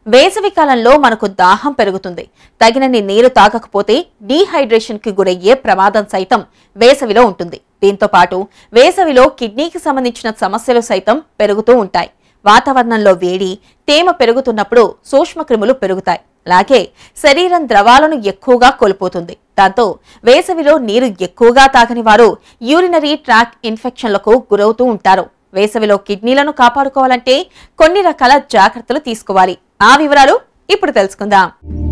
వేసవి కాలంలో మనకు దాహం పెరుగుతుంది తగినన్ని నీరు తాగకపోతే డీహైడ్రేషన్ కి గురయ్యే ప్రమాదం సైతం వేసవిలో ఉంటుంది దీంతో పాటు వేసవిలో కిడ్నీకి సంబంధించిన సమస్యలు సైతం పెరుగుతూ ఉంటాయి వాతావరణంలో వేడి తేమ పెరుగుతున్నప్పుడు సూక్ష్మక్రిములు పెరుగుతాయి అలాగే శరీరం ద్రవాలను ఎక్కువగా కోల్పోతుంది దాంతో వేసవిలో నీరు ఎక్కువగా తాగని వారు యూరినరీ ట్రాక్ ఇన్ఫెక్షన్లకు గురవుతూ ఉంటారు వేసవిలో కిడ్నీలను కాపాడుకోవాలంటే కొన్ని రకాల జాగ్రత్తలు తీసుకోవాలి ఆ వివరాలు ఇప్పుడు తెలుసుకుందాం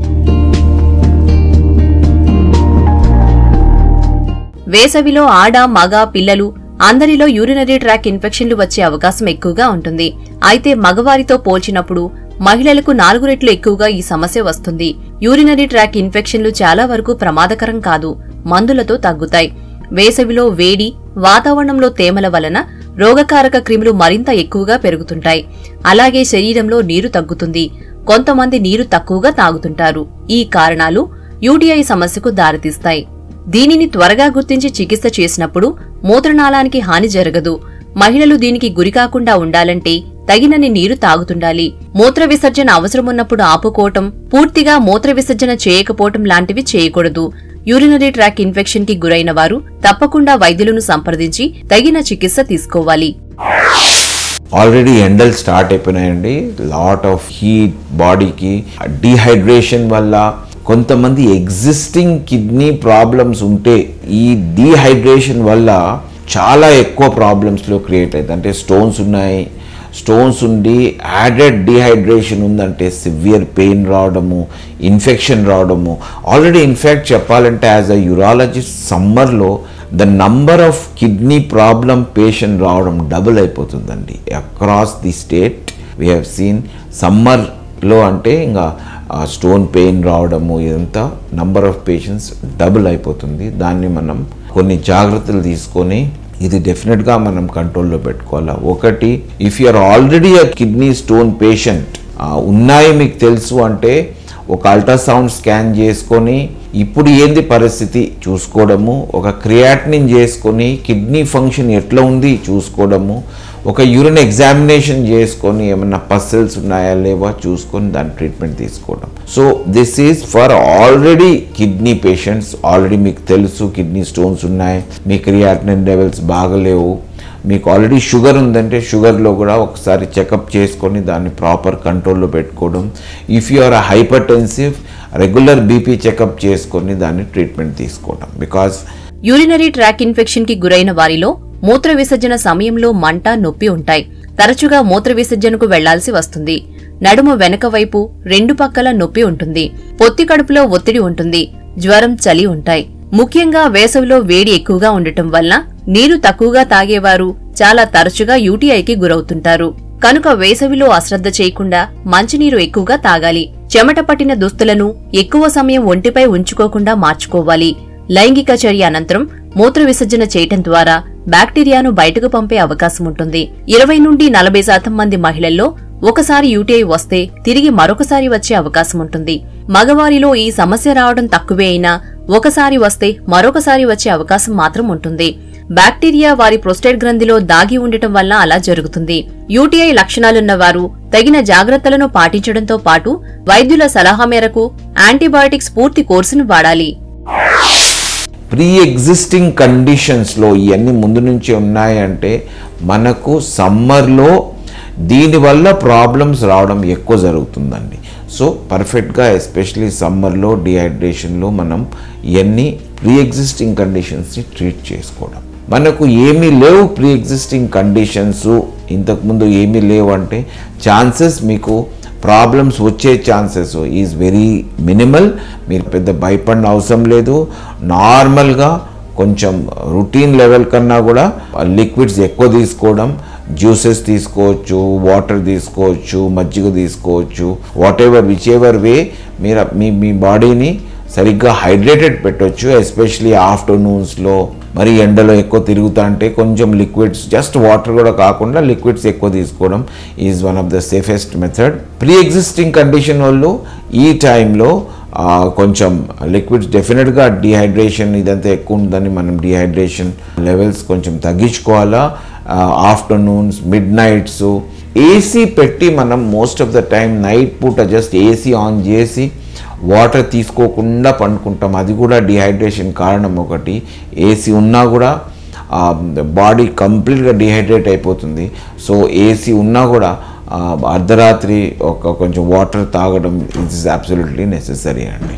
వేసవిలో ఆడ మగ పిల్లలు అందరిలో యూరినరీ ట్రాక్ ఇన్ఫెక్షన్లు వచ్చే అవకాశం ఎక్కువగా ఉంటుంది అయితే మగవారితో పోల్చినప్పుడు మహిళలకు నాలుగు రెట్లు ఎక్కువగా ఈ సమస్య వస్తుంది యూరినరీ ట్రాక్ ఇన్ఫెక్షన్లు చాలా వరకు ప్రమాదకరం కాదు మందులతో తగ్గుతాయి వేసవిలో వేడి వాతావరణంలో తేమల వలన రోగకారక క్రిములు మరింత ఎక్కువగా పెరుగుతుంటాయి అలాగే శరీరంలో నీరు తగ్గుతుంది కొంతమంది నీరు తక్కువగా తాగుతుంటారు ఈ కారణాలు యూటీఐ సమస్యకు దారితీస్తాయి దీనిని త్వరగా గుర్తించి చికిత్స చేసినప్పుడు మూత్రనాళానికి హాని జరగదు మహిళలు దీనికి గురికాకుండా ఉండాలంటే తగినన్ని నీరు తాగుతుండాలి మూత్ర విసర్జన అవసరమున్నప్పుడు ఆపుకోవటం పూర్తిగా మూత్ర విసర్జన చేయకపోవటం లాంటివి చేయకూడదు యూరినరీ ట్రాక్ ఇన్ఫెక్షన్ కి గురైన వారు తప్పకుండా వైద్యులను సంప్రదించి తగిన చికిత్స తీసుకోవాలి ఆల్రెడీ ఎండలు స్టార్ట్ అయిపోయినాయండి లాట్ ఆఫ్ హీట్ బాడీకి డీహైడ్రేషన్ వల్ల కొంతమంది ఎగ్జిస్టింగ్ కిడ్నీ ప్రాబ్లమ్స్ ఉంటే ఈ డీహైడ్రేషన్ వల్ల చాలా ఎక్కువ ప్రాబ్లమ్స్లో క్రియేట్ అవుతుంది అంటే స్టోన్స్ ఉన్నాయి స్టోన్స్ ఉండి యాడెడ్ డీహైడ్రేషన్ ఉందంటే సివియర్ పెయిన్ రావడము ఇన్ఫెక్షన్ రావడము ఆల్రెడీ ఇన్ఫ్యాక్ట్ చెప్పాలంటే యాజ్ అ యూరాలజిస్ట్ సమ్మర్లో the number of kidney problem patient రావడం డబుల్ అయిపోతుందండి across the state we have seen సమ్మర్లో అంటే ఇంకా స్టోన్ పెయిన్ రావడము ఇదంతా నంబర్ ఆఫ్ పేషెంట్స్ డబుల్ అయిపోతుంది దాన్ని మనం కొన్ని జాగ్రత్తలు తీసుకొని ఇది డెఫినెట్గా మనం కంట్రోల్లో పెట్టుకోవాలా ఒకటి if you are already a kidney stone patient ఉన్నాయి మీకు తెలుసు అంటే ఒక అల్ట్రాసౌండ్ స్కాన్ చేసుకొని ఇప్పుడు ఏంది పరిస్థితి చూసుకోవడము ఒక క్రియాటినిన్ చేసుకొని కిడ్నీ ఫంక్షన్ ఎట్లా ఉంది చూసుకోవడము ఒక యూరిన్ ఎగ్జామినేషన్ చేసుకొని ఏమన్నా పస్సెల్స్ ఉన్నాయా లేవా చూసుకొని దాని ట్రీట్మెంట్ తీసుకోవడం so this is for already kidney patients already మీకు తెలుసు కిడ్నీ స్టోన్స్ ఉన్నాయి మీ క్రియాటినిన్ లెవెల్స్ బాగలేవు మీకు ఆల్రెడీ షుగర్ ఉందంటే షుగర్లో కూడా ఒకసారి చెకప్ చేసుకొని దాన్ని ప్రాపర్ కంట్రోల్లో పెట్టుకోవడం if you are hypertensive regular BP checkup చేసుకొని దాన్ని ట్రీట్మెంట్ తీసుకోవడం బికాస్ యూరినరీ ట్రాక్ ఇన్ఫెక్షన్ కి గురైన వారిలో మూత్ర విసర్జన సమయంలో మంట నొప్పి ఉంటాయి తరచుగా మూత్ర విసర్జనకు వెళ్లాల్సి వస్తుంది నడుము వెనక వైపు రెండు పక్కల నొప్పి ఉంటుంది పొత్తి కడుపులో ఒత్తిడి ఉంటుంది జ్వరం చలి ఉంటాయి ముఖ్యంగా వేసవిలో వేడి ఎక్కువగా ఉండటం వల్ల నీరు తక్కువగా తాగేవారు చాలా తరచుగా యూటీఐకి గురవుతుంటారు కనుక వేసవిలో అశ్రద్ధ చేయకుండా మంచినీరు ఎక్కువగా తాగాలి చెమట పట్టిన దుస్తులను ఎక్కువ సమయం ఒంటిపై ఉంచుకోకుండా మార్చుకోవాలి లైంగిక చర్య అనంతరం మూత్ర విసర్జన చేయటం ద్వారా బ్యాక్టీరియాను బయటకు పంపే అవకాశం ఉంటుంది ఇరవై నుండి నలభై శాతం మంది మహిళల్లో ఒకసారి యూటీఐ వస్తే తిరిగి మరొకసారి వచ్చే అవకాశం ఉంటుంది మగవారిలో ఈ సమస్య రావడం తక్కువే అయినా ఒకసారి వస్తే మరొకసారి వచ్చే అవకాశం మాత్రం ఉంటుంది బ్యాక్టీరియా వారి ప్రొస్టేట్ గ్రంథిలో దాగి ఉండటం వల్ల అలా జరుగుతుంది యూటీఐ లక్షణాలున్న వారు తగిన జాగ్రత్తలను పాటించడంతో పాటు వైద్యుల సలహా మేరకు యాంటీబయాటిక్స్ పూర్తి కోర్సును వాడాలి ప్రీ ఎగ్జిస్టింగ్ కండిషన్స్లో ఇవన్నీ ముందు నుంచి ఉన్నాయంటే మనకు సమ్మర్లో దీనివల్ల ప్రాబ్లమ్స్ రావడం ఎక్కువ జరుగుతుందండి సో పర్ఫెక్ట్గా ఎస్పెషలీ సమ్మర్లో డిహైడ్రేషన్లో మనం ఇవన్నీ ప్రీ ఎగ్జిస్టింగ్ కండిషన్స్ని ట్రీట్ చేసుకోవడం మనకు ఏమీ లేవు ప్రీ ఎగ్జిస్టింగ్ కండిషన్స్ ఇంతకుముందు ఏమీ లేవు అంటే ఛాన్సెస్ మీకు ప్రాబ్లమ్స్ వచ్చే ఛాన్సెస్ ఈజ్ వెరీ మినిమల్ మీరు పెద్ద భయపడిన అవసరం లేదు నార్మల్గా కొంచెం రొటీన్ లెవెల్ కన్నా కూడా లిక్విడ్స్ ఎక్కువ తీసుకోవడం జ్యూసెస్ తీసుకోవచ్చు వాటర్ తీసుకోవచ్చు మజ్జిగ తీసుకోవచ్చు whatever whichever way మీరు మీ మీ బాడీని సరిగ్గా హైడ్రేటెడ్ పెట్టొచ్చు ఎస్పెషలీ ఆఫ్టర్నూన్స్లో మరి ఎండలో ఎక్కువ తిరుగుతా అంటే కొంచెం లిక్విడ్స్ జస్ట్ వాటర్ కూడా కాకుండా లిక్విడ్స్ ఎక్కువ తీసుకోవడం is one of the safest method pre existing condition వాళ్ళు ఈ టైంలో కొంచెం లిక్విడ్స్ డెఫినెట్గా డిహైడ్రేషన్ ఇదంతా ఎక్కువ ఉందని మనం డిహైడ్రేషన్ లెవెల్స్ కొంచెం తగ్గించుకోవాలా ఆఫ్టర్నూన్స్ మిడ్ నైట్స్ ఏసీ పెట్టి మనం most of the time night పూట జస్ట్ ఏసీ ఆన్ చేసి వాటర్ తీసుకోకుండా పండుకుంటాం అది కూడా డిహైడ్రేషన్ కారణం ఒకటి ఏసీ ఉన్నా కూడా బాడీ కంప్లీట్గా డిహైడ్రేట్ అయిపోతుంది సో ఏసీ ఉన్నా కూడా ఆ, అర్ధరాత్రి ఒక కొంచెం వాటర్ తాగడం ఇట్స్ అబ్సల్యూట్లీ నెససరీ అండి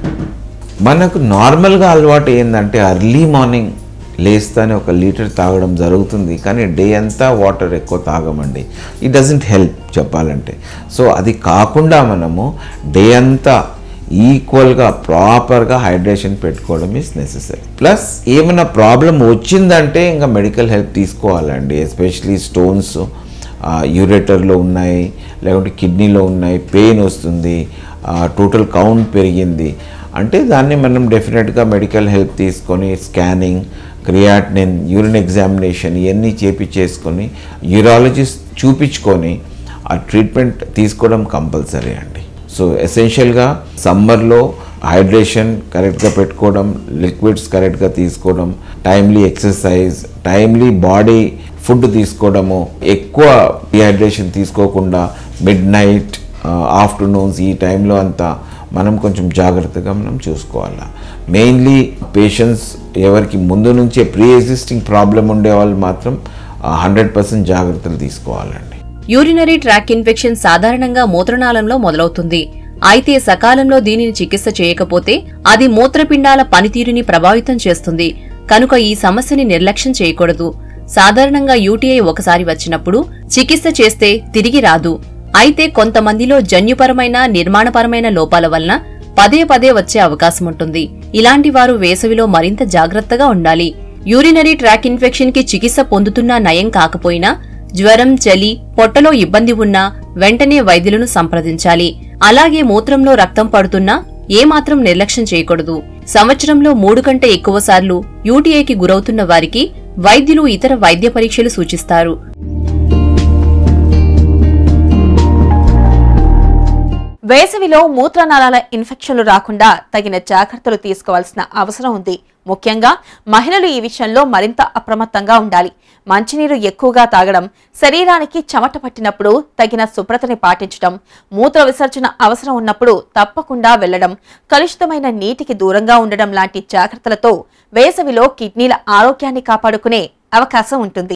మనకు నార్మల్గా అలవాటు ఏంటంటే అర్లీ మార్నింగ్ లేస్తానే ఒక లీటర్ తాగడం జరుగుతుంది కానీ డే అంతా వాటర్ ఎక్కువ తాగమండి ఇట్ డజంట్ హెల్ప్ చెప్పాలంటే సో అది కాకుండా మనము డే అంతా ఈక్వల్గా ప్రాపర్గా హైడ్రేషన్ పెట్టుకోవడం ఇస్ నెససరీ ప్లస్ ఏమైనా ప్రాబ్లం వచ్చిందంటే ఇంకా మెడికల్ హెల్ప్ తీసుకోవాలండి ఎస్పెషలీ స్టోన్స్ యూరేటర్లో ఉన్నాయి లేకుంటే కిడ్నీలో ఉన్నాయి పెయిన్ వస్తుంది టోటల్ కౌంట్ పెరిగింది అంటే దాన్ని మనం డెఫినెట్గా మెడికల్ హెల్ప్ తీసుకొని స్కానింగ్ క్రియాటినిన్ యూరిన్ ఎగ్జామినేషన్ ఇవన్నీ చేపించేసుకొని యూరాలజిస్ట్ చూపించుకొని ఆ ట్రీట్మెంట్ తీసుకోవడం కంపల్సరీ అండి సో ఎసెన్షియల్గా సమ్మర్లో హైడ్రేషన్ కరెక్ట్గా పెట్టుకోవడం లిక్విడ్స్ కరెక్ట్గా తీసుకోవడం timely exercise timely body food తీసుకోవడము ఎక్కువ డిహైడ్రేషన్ తీసుకోకుండా మిడ్ నైట్ ఆఫ్టర్నూన్స్ ఈ టైంలో అంతా మనం కొంచెం జాగ్రత్తగా మనం చూసుకోవాలి మెయిన్లీ పేషెంట్స్ ఎవరికి ముందు నుంచే ప్రీ ఎగ్జిస్టింగ్ ప్రాబ్లం ఉండే వాళ్ళు మాత్రం హండ్రెడ్ పర్సెంట్ జాగ్రత్తలు తీసుకోవాలండి యూరినరీ ట్రాక్ ఇన్ఫెక్షన్ సాధారణంగా మూత్రనాళంలో మొదలవుతుంది అయితే సకాలంలో దీనిని చికిత్స చేయకపోతే అది మూత్రపిండాల పనితీరుని ప్రభావితం చేస్తుంది కనుక ఈ సమస్యని నిర్లక్ష్యం చేయకూడదు సాధారణంగా యూటీఐ ఒకసారి వచ్చినప్పుడు చికిత్స చేస్తే తిరిగి రాదు అయితే కొంతమందిలో జన్యుపరమైన నిర్మాణపరమైన లోపాల వలన పదే పదే వచ్చే అవకాశం ఉంటుంది ఇలాంటి వారు వేసవిలో మరింత జాగ్రత్తగా ఉండాలి యూరినరీ ట్రాక్ ఇన్ఫెక్షన్ కి చికిత్స పొందుతున్నా నయం కాకపోయినా జ్వరం చలి పొట్టలో ఇబ్బంది ఉన్నా వెంటనే వైద్యులను సంప్రదించాలి అలాగే మూత్రంలో రక్తం పడుతున్నా ఏమాత్రం నిర్లక్ష్యం చేయకూడదు సంవత్సరంలో మూడు కంటే ఎక్కువ సార్లు యూటీఐకి గురవుతున్న వారికి వైద్యులు ఇతర వైద్య పరీక్షలు సూచిస్తారు వేసవిలో మూత్రనాళాల ఇన్ఫెక్షన్లు రాకుండా తగిన జాగ్రత్తలు తీసుకోవాల్సిన అవసరం ఉంది ముఖ్యంగా మహిళలు ఈ విషయంలో మరింత అప్రమత్తంగా ఉండాలి మంచినీరు ఎక్కువగా తాగడం శరీరానికి చెమట పట్టినప్పుడు తగిన శుభ్రతని పాటించడం మూత్ర విసర్జన అవసరం ఉన్నప్పుడు తప్పకుండా వెళ్లడం కలుషితమైన నీటికి దూరంగా ఉండడం లాంటి జాగ్రత్తలతో వేసవిలో కిడ్నీల ఆరోగ్యాన్ని కాపాడుకునే అవకాశం ఉంటుంది